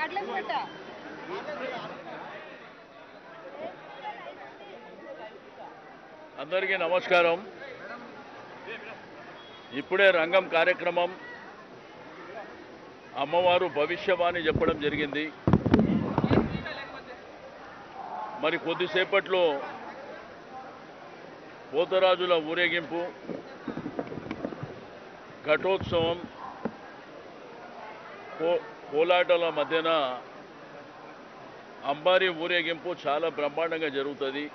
కార్డులకు పెట్టా అందరికీ నమస్కారం ఇప్పుడే రంగం కార్యక్రమం అమ్మవారు భవిష్యవాణి చెప్పడం జరిగింది మరి కొద్దిసేపట్లో పోతరాజుల ఊరేగింపు ఘటోత్సవం కో కోలాటల మధ్యన అంబారీ ఊరేగింపు చాలా బ్రహ్మాండంగా జరుగుతుంది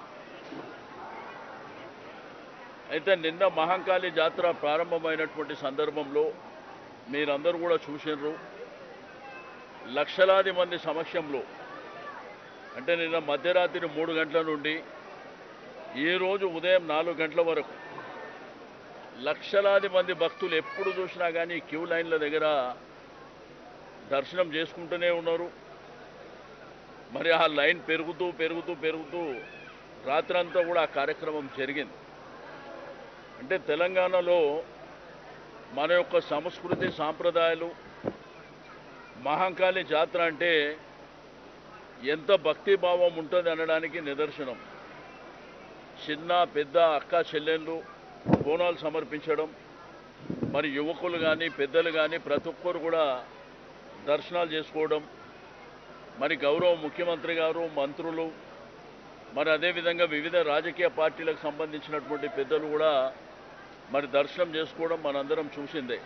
అయితే నిన్న మహంకాళి జాతర ప్రారంభమైనటువంటి సందర్భంలో మీరందరూ కూడా చూసినారు లక్షలాది మంది సమక్షంలో అంటే నిన్న మధ్యరాత్రి మూడు గంటల నుండి ఈరోజు ఉదయం నాలుగు గంటల వరకు లక్షలాది మంది భక్తులు ఎప్పుడు చూసినా కానీ క్యూ లైన్ల దగ్గర దర్శనం చేసుకుంటూనే ఉన్నారు మరి ఆ లైన్ పెరుగుతూ పెరుగుతూ పెరుగుతూ రాత్రంతా కూడా ఆ కార్యక్రమం జరిగింది అంటే తెలంగాణలో మన యొక్క సంస్కృతి సాంప్రదాయాలు మహంకాళి జాతర అంటే ఎంత భక్తి భావం ఉంటుంది అనడానికి నిదర్శనం చిన్న పెద్ద అక్క చెల్లెళ్ళు బోనాలు సమర్పించడం మరి యువకులు కానీ పెద్దలు కానీ ప్రతి ఒక్కరు కూడా దర్శనాలు చేసుకోవడం మరి గౌరవ ముఖ్యమంత్రి గారు మంత్రులు మరి అదేవిధంగా వివిధ రాజకీయ పార్టీలకు సంబంధించినటువంటి పెద్దలు కూడా మరి దర్శనం చేసుకోవడం మనందరం చూసిందే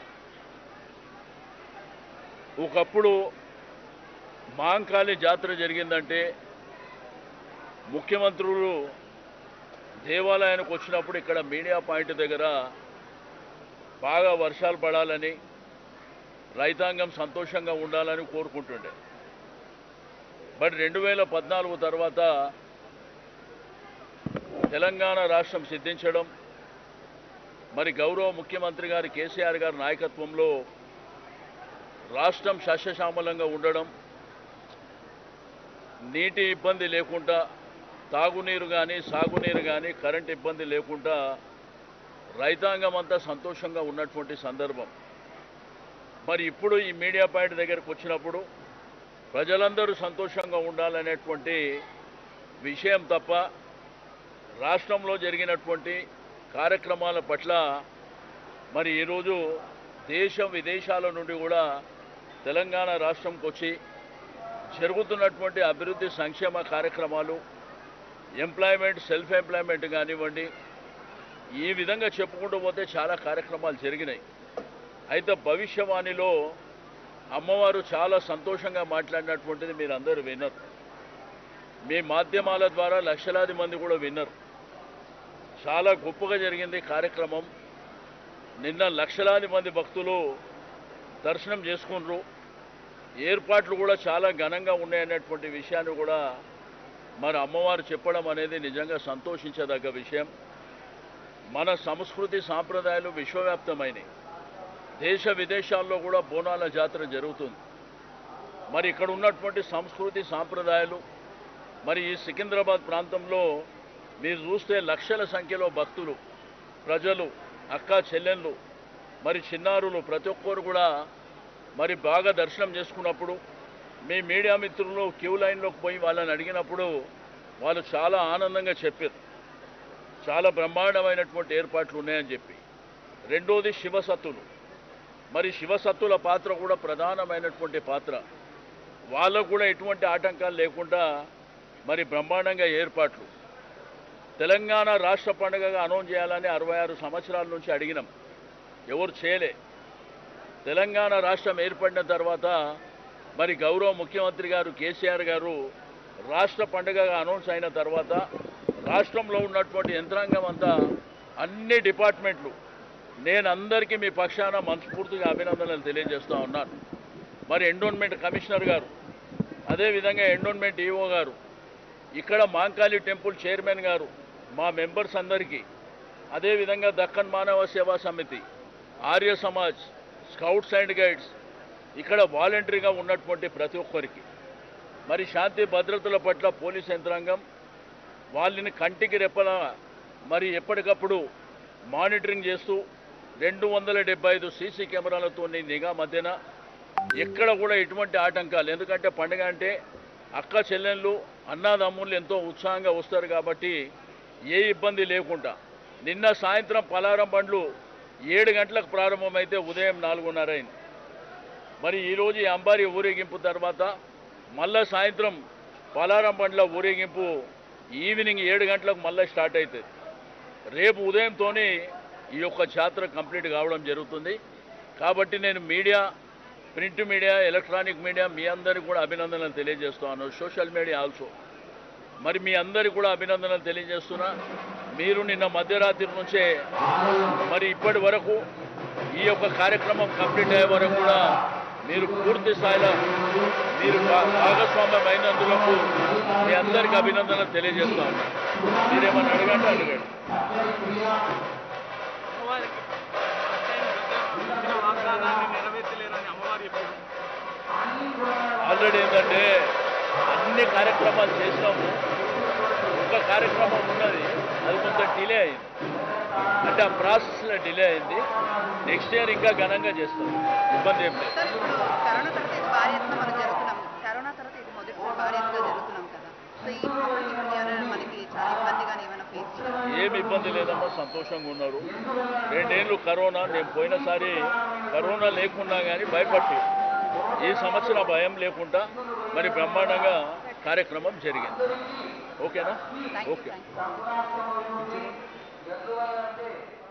ఒకప్పుడు మాంకాళి జాతర జరిగిందంటే ముఖ్యమంత్రులు దేవాలయానికి వచ్చినప్పుడు ఇక్కడ మీడియా పాయింట్ దగ్గర బాగా వర్షాలు పడాలని రైతాంగం సంతోషంగా ఉండాలని కోరుకుంటుండే బట్ రెండు వేల పద్నాలుగు తర్వాత తెలంగాణ రాష్ట్రం సిద్ధించడం మరి గౌరవ ముఖ్యమంత్రి గారి కేసీఆర్ గారి నాయకత్వంలో రాష్ట్రం సస్యశ్యామలంగా ఉండడం నీటి ఇబ్బంది లేకుండా తాగునీరు కానీ సాగునీరు కానీ కరెంట్ ఇబ్బంది లేకుండా రైతాంగం అంతా సంతోషంగా ఉన్నటువంటి సందర్భం మరి ఇప్పుడు ఈ మీడియా పాయింట్ దగ్గరకు వచ్చినప్పుడు ప్రజలందరూ సంతోషంగా ఉండాలనేటువంటి విషయం తప్ప రాష్ట్రంలో జరిగినటువంటి కార్యక్రమాల పట్ల మరి ఈరోజు దేశం విదేశాల నుండి కూడా తెలంగాణ రాష్ట్రంకి వచ్చి జరుగుతున్నటువంటి అభివృద్ధి సంక్షేమ కార్యక్రమాలు ఎంప్లాయ్మెంట్ సెల్ఫ్ ఎంప్లాయ్మెంట్ కానివ్వండి ఈ విధంగా చెప్పుకుంటూ పోతే చాలా కార్యక్రమాలు జరిగినాయి అయితే భవిష్యవాణిలో అమ్మవారు చాలా సంతోషంగా మాట్లాడినటువంటిది మీరు అందరూ విన్నారు మీ మాధ్యమాల ద్వారా లక్షలాది మంది కూడా విన్నారు చాలా గొప్పగా జరిగింది కార్యక్రమం నిన్న లక్షలాది మంది భక్తులు దర్శనం చేసుకున్నారు ఏర్పాట్లు కూడా చాలా ఘనంగా ఉన్నాయనేటువంటి విషయాన్ని కూడా మరి అమ్మవారు చెప్పడం అనేది నిజంగా సంతోషించదగ్గ విషయం మన సంస్కృతి సాంప్రదాయాలు విశ్వవ్యాప్తమైనవి దేశ విదేశాల్లో కూడా బోనాల జాతర జరుగుతుంది మరి ఇక్కడ ఉన్నటువంటి సంస్కృతి సాంప్రదాయాలు మరి ఈ సికింద్రాబాద్ ప్రాంతంలో మీరు చూస్తే లక్షల సంఖ్యలో భక్తులు ప్రజలు అక్క చెల్లెళ్ళు మరి చిన్నారులు ప్రతి ఒక్కరు కూడా మరి బాగా దర్శనం చేసుకున్నప్పుడు మీ మీడియా మిత్రులు క్యూ లైన్లోకి పోయి వాళ్ళని అడిగినప్పుడు వాళ్ళు చాలా ఆనందంగా చెప్పారు చాలా బ్రహ్మాండమైనటువంటి ఏర్పాట్లు ఉన్నాయని చెప్పి రెండోది శివసత్తులు మరి శివసత్తుల పాత్ర కూడా ప్రధానమైనటువంటి పాత్ర వాళ్ళకు కూడా ఎటువంటి ఆటంకాలు లేకుండా మరి బ్రహ్మాండంగా ఏర్పాట్లు తెలంగాణ రాష్ట్ర పండుగగా అనౌన్స్ చేయాలని అరవై ఆరు సంవత్సరాల నుంచి అడిగినాం ఎవరు చేయలే తెలంగాణ రాష్ట్రం ఏర్పడిన తర్వాత మరి గౌరవ ముఖ్యమంత్రి గారు కేసీఆర్ గారు రాష్ట్ర పండుగగా అనౌన్స్ అయిన తర్వాత రాష్ట్రంలో ఉన్నటువంటి యంత్రాంగం అంతా అన్ని డిపార్ట్మెంట్లు నేను అందరికీ మీ పక్షాన మనస్ఫూర్తిగా అభినందనలు తెలియజేస్తూ ఉన్నాను మరి ఎండోన్మెంట్ కమిషనర్ గారు అదేవిధంగా ఎండోన్మెంట్ ఈఓ గారు ఇక్కడ మాంకాళి టెంపుల్ చైర్మన్ గారు మా మెంబర్స్ అందరికీ అదేవిధంగా Deccan Manava Seva Samiti Arya Samaj scouts and guides ఇక్కడ వాలంటరీగా ఉన్నటువంటి ప్రతి ఒక్కరికి మరి శాంతి భద్రతల పట్ల పోలీస్ యంత్రాంగం వాళ్ళని కంటికి రెప్పల మరి ఎప్పటికప్పుడు మానిటరింగ్ చేస్తూ రెండు వందల డెబ్బై ఐదు సీసీ కెమెరాలతో నిఘా మధ్యన ఎక్కడ కూడా ఎటువంటి ఆటంకాలు ఎందుకంటే పండుగ అంటే అక్క చెల్లెళ్ళు అన్నదమ్ముళ్ళు ఎంతో ఉత్సాహంగా వస్తారు కాబట్టి ఏ ఇబ్బంది లేకుండా నిన్న సాయంత్రం పలారం బండ్లు ఏడు గంటలకు ప్రారంభమైతే ఉదయం నాలుగున్నర అయింది మరి ఈరోజు ఈ అంబారి ఊరేగింపు తర్వాత మళ్ళా సాయంత్రం పలారం బండ్ల ఊరేగింపు ఈవినింగ్ ఏడు గంటలకు మళ్ళీ స్టార్ట్ అవుతుంది రేపు ఉదయంతోనే ఈ యొక్క జాతర కంప్లీట్ కావడం జరుగుతుంది కాబట్టి నేను media print media electronic media మీ అందరికీ కూడా అభినందనలు తెలియజేస్తున్నాను సోషల్ మీడియా ఆల్సో మరి మీ అందరికీ కూడా అభినందనలు తెలియజేస్తున్నా మీరు నిన్న మధ్యరాత్రి నుంచే మరి ఇప్పటి వరకు ఈ యొక్క కార్యక్రమం కంప్లీట్ అయ్యే వరకు కూడా మీరు పూర్తి స్థాయిలో మీరు భా- భాగస్వామ్యం అయినందులకు మీ అందరికీ అభినందనలు తెలియజేస్తా ఉన్నా మీరేమన్నా అడగండి అడగండి అమ్మవారికి ఇచ్చిన వాగ్దానాన్ని నెరవేర్చలేరని అమ్మవారు చెప్పారు ఆల్రెడీ ఏంటంటే అన్ని కార్యక్రమాలు చేసినాము ఒక కార్యక్రమం ఉన్నది అది కొంచెం డిలే అయింది అంటే ఆ ప్రాసెస్లో డిలే అయింది నెక్స్ట్ ఇయర్ ఇంకా ఘనంగా చేస్తాం ఇబ్బంది ఏం లేదు సార్ ఇప్పుడు కరోనా తర్వాత ఇది భారీ ఎత్తున మనం జరుగుతున్నాం కరోనా తర్వాత ఇది మొదటిసారి భారీ ఎత్తున జరుగుతున్నాం కదా సో ఈ ఇప్పుడు ఇప్పుడు ఎవరైనా మనకి చాలా ఇబ్బందిగానే ఏమైనా ఫేస్ చేయాలి ఏమి ఇబ్బంది లేదమ్మా సంతోషంగా ఉన్నారు రెండేళ్ళు కరోనా నేను పోయినసారి కరోనా లేకున్నా కానీ భయపట్టి ఈ సంవత్సరం ఆ భయం లేకుండా మరి బ్రహ్మాండంగా కార్యక్రమం జరిగింది ఓకేనా thank you okay thank you